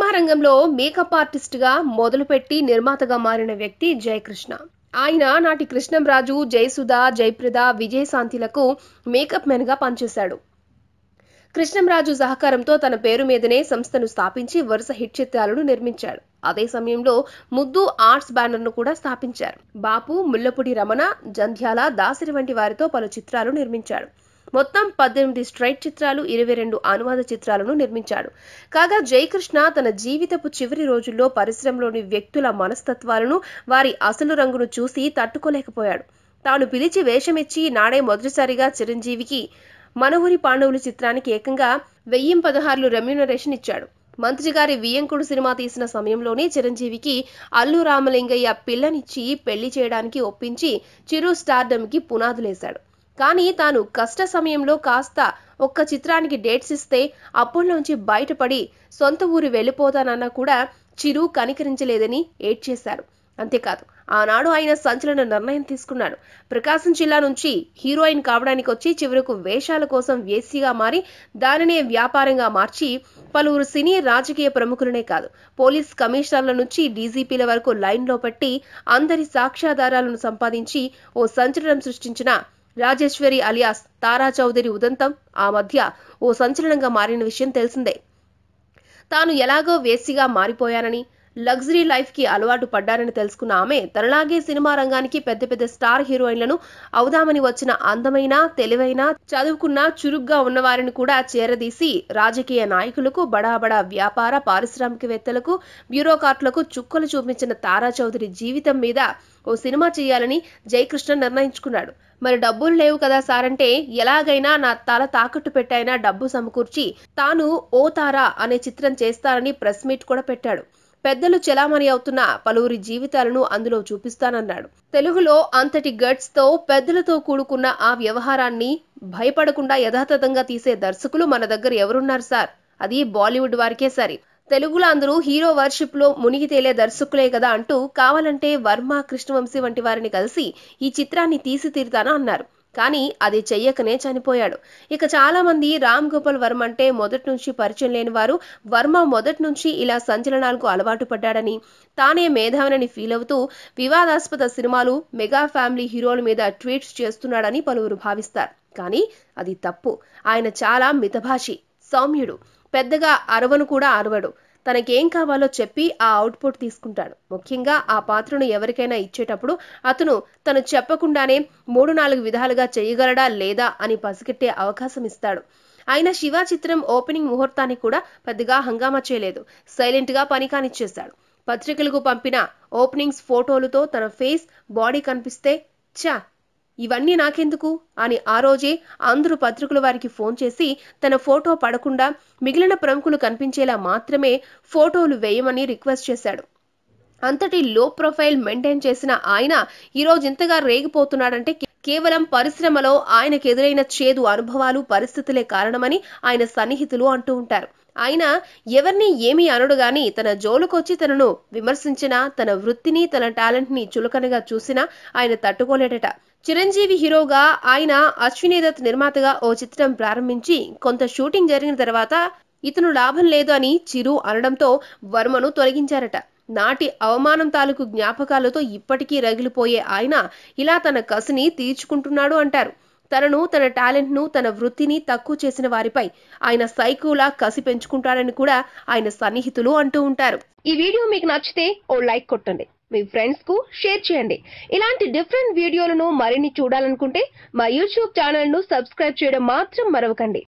రంగంలో మేకప్ ఆర్టిస్ట్గా మొదలుపెట్టి నిర్మాతగా మారిన వ్యక్తి జయకృష్ణ ఆయన నాటి కృష్ణంరాజు జయసుధ జయప్రద విజయశాంతిలకు మేకప్ మెన్గా పనిచేశాడు కృష్ణంరాజు సహకారంతో తన పేరు మీదనే సంస్థను స్థాపించి వరుస హిట్ చిత్రాలను నిర్మించాడు అదే సమయంలో ముద్దు ఆర్ట్స్ బ్యానర్ను కూడా స్థాపించారు బాపు ముల్లపూడి రమణ జంధ్యాల దాసరి వంటి వారితో పలు చిత్రాలు నిర్మించాడు మొత్తం పద్దెనిమిది స్ట్రైట్ చిత్రాలు ఇరవై రెండు అనువాద చిత్రాలను నిర్మించాడు కాగా జయకృష్ణ తన జీవితపు చివరి రోజుల్లో పరిశ్రమలోని వ్యక్తుల మనస్తత్వాలను వారి అసలు రంగును చూసి తట్టుకోలేకపోయాడు తాను పిలిచి వేషమిచ్చి నాడే మొదటిసారిగా చిరంజీవికి మన ఊరి పాండవులు చిత్రానికి ఏకంగా వెయ్యి పదహారులు రెమ్యూనరేషన్ ఇచ్చాడు మంత్రి గారి వియ్యంకుడు సినిమా తీసిన సమయంలోనే చిరంజీవికి అల్లు రామలింగయ్య పిల్లనిచ్చి పెళ్లి చేయడానికి ఒప్పించి చిరు స్టార్డమ్కి పునాదులేశాడు కానీ తాను కష్ట సమయంలో కాస్త ఒక్క చిత్రానికి డేట్స్ ఇస్తే అప్పుల్లోంచి బయటపడి సొంత ఊరు వెళ్ళిపోతానన్నా కూడా చిరు కనికరించలేదని ఏడ్చేశారు అంతేకాదు ఆనాడు ఆయన సంచలన నిర్ణయం తీసుకున్నాడు ప్రకాశం జిల్లా నుంచి హీరోయిన్ కావడానికి వచ్చి చివరకు వేషాల కోసం వేసిగా మారి దానినే వ్యాపారంగా మార్చి పలువురు సినీ రాజకీయ ప్రముఖులనే కాదు పోలీస్ కమిషనర్ల నుంచి డీజీపీల వరకు లైన్లో పెట్టి అందరి సాక్ష్యాధారాలను సంపాదించి ఓ సంచలనం సృష్టించిన రాజేశ్వరి అలియాస్ తారా చౌదరి ఉదంతం ఆ మధ్య ఓ సంచలనంగా మారిన విషయం తెలిసిందే తాను ఎలాగో వేసిగా మారిపోయానని లగ్జరీ లైఫ్ కి అలవాటు పడ్డారని తెలుసుకున్న ఆమె తనలాగే సినిమా రంగానికి పెద్ద పెద్ద స్టార్ హీరోయిన్లను అవుదామని వచ్చిన అందమైన తెలివైన చదువుకున్న చురుగ్గా ఉన్నవారిని కూడా చేరదీసి రాజకీయ నాయకులకు బడా బడా వ్యాపార పారిశ్రామికవేత్తలకు బ్యూరోక్రాట్లకు చుక్కలు చూపించిన తారా చౌదరి జీవితం మీద ఓ సినిమా చేయాలని జయకృష్ణ నిర్ణయించుకున్నాడు మరి డబ్బులు లేవు కదా సార్ అంటే ఎలాగైనా నా తల తాకట్టు పెట్టైనా డబ్బు సమకూర్చి తాను ఓ తారా అనే చిత్రం చేస్తానని ప్రెస్ మీట్ కూడా పెట్టాడు పెద్దలు చెలామణి అవుతున్న పలువురి జీవితాలను అందులో చూపిస్తానన్నాడు తెలుగులో అంతటి గట్స్ తో పెద్దలతో కూడుకున్న ఆ వ్యవహారాన్ని భయపడకుండా యథాతథంగా తీసే దర్శకులు మన దగ్గర ఎవరున్నారు సార్ అది బాలీవుడ్ వారికే సరి తెలుగులో అందరూ హీరో వర్షిప్ లో మునిగి తేలే దర్శకులే కదా అంటూ కావాలంటే వర్మ కృష్ణవంశీ వంటి వారిని కలిసి ఈ చిత్రాన్ని తీసి తీరుతాను అన్నారు కానీ అది చెయ్యకనే చనిపోయాడు ఇక చాలా మంది రామ్ గోపాల్ వర్మ అంటే మొదటి నుంచి పరిచయం లేని వారు వర్మ మొదటి నుంచి ఇలా సంచలనాలకు అలవాటు పడ్డాడని తానే మేధావినని ఫీల్ అవుతూ వివాదాస్పద సినిమాలు మెగా ఫ్యామిలీ హీరోల మీద ట్వీట్స్ చేస్తున్నాడని పలువురు భావిస్తారు కానీ అది తప్పు ఆయన చాలా మితభాషి సౌమ్యుడు పెద్దగా అరవను కూడా అరవడు తనకేం కావాలో చెప్పి ఆ అవుట్పుట్ తీసుకుంటాడు ముఖ్యంగా ఆ పాత్రను ఎవరికైనా ఇచ్చేటప్పుడు అతను తను చెప్పకుండానే మూడు నాలుగు విధాలుగా చేయగలడా లేదా అని పసిగట్టే అవకాశం ఇస్తాడు ఆయన శివ చిత్రం ఓపెనింగ్ ముహూర్తాన్ని కూడా పెద్దగా హంగామా చేయలేదు సైలెంట్ గా పని కానిచ్చేశాడు పత్రికలకు పంపిన ఓపెనింగ్స్ ఫోటోలతో తన ఫేస్ బాడీ కనిపిస్తే చా ఇవన్నీ నాకెందుకు అని ఆ రోజే అందరూ పత్రికల వారికి ఫోన్ చేసి తన ఫోటో పడకుండా మిగిలిన ప్రముఖులు కనిపించేలా మాత్రమే ఫోటోలు వేయమని రిక్వెస్ట్ చేశాడు అంతటి లో ప్రొఫైల్ మెయింటైన్ చేసిన ఆయన ఈరోజు ఇంతగా రేగిపోతున్నాడంటే కేవలం పరిశ్రమలో ఆయనకు ఎదురైన చేదు అనుభవాలు పరిస్థితులే కారణమని ఆయన సన్నిహితులు అంటూ ఉంటారు ఆయన ఎవరిని ఏమీ అనడు గాని తన జోలుకొచ్చి తనను విమర్శించినా తన వృత్తిని తన టాలెంట్ ని చులకనగా చూసినా ఆయన తట్టుకోలేడట చిరంజీవి హీరోగా ఆయన అశ్విని దత్ నిర్మాతగా ఓ చిత్రం ప్రారంభించి కొంత షూటింగ్ జరిగిన తర్వాత ఇతను లాభం లేదు అని చిరు అనడంతో వర్మను తొలగించారట నాటి అవమానం తాలూకు జ్ఞాపకాలతో ఇప్పటికీ రగిలిపోయే ఆయన ఇలా తన కసిని తీర్చుకుంటున్నాడు అంటారు తనను తన టాలెంట్ను తన వృత్తిని తక్కువ చేసిన వారిపై ఆయన సైకోలా కసి పెంచుకుంటాడని కూడా ఆయన సన్నిహితులు అంటూ ఉంటారు ఈ వీడియో మీకు నచ్చితే ఓ లైక్ కొట్టండి మీ ఫ్రెండ్స్ కు షేర్ చేయండి ఇలాంటి డిఫరెంట్ వీడియోలను మరిన్ని చూడాలనుకుంటే మా యూట్యూబ్ ఛానల్ ను సబ్స్క్రైబ్ చేయడం మాత్రం మరవకండి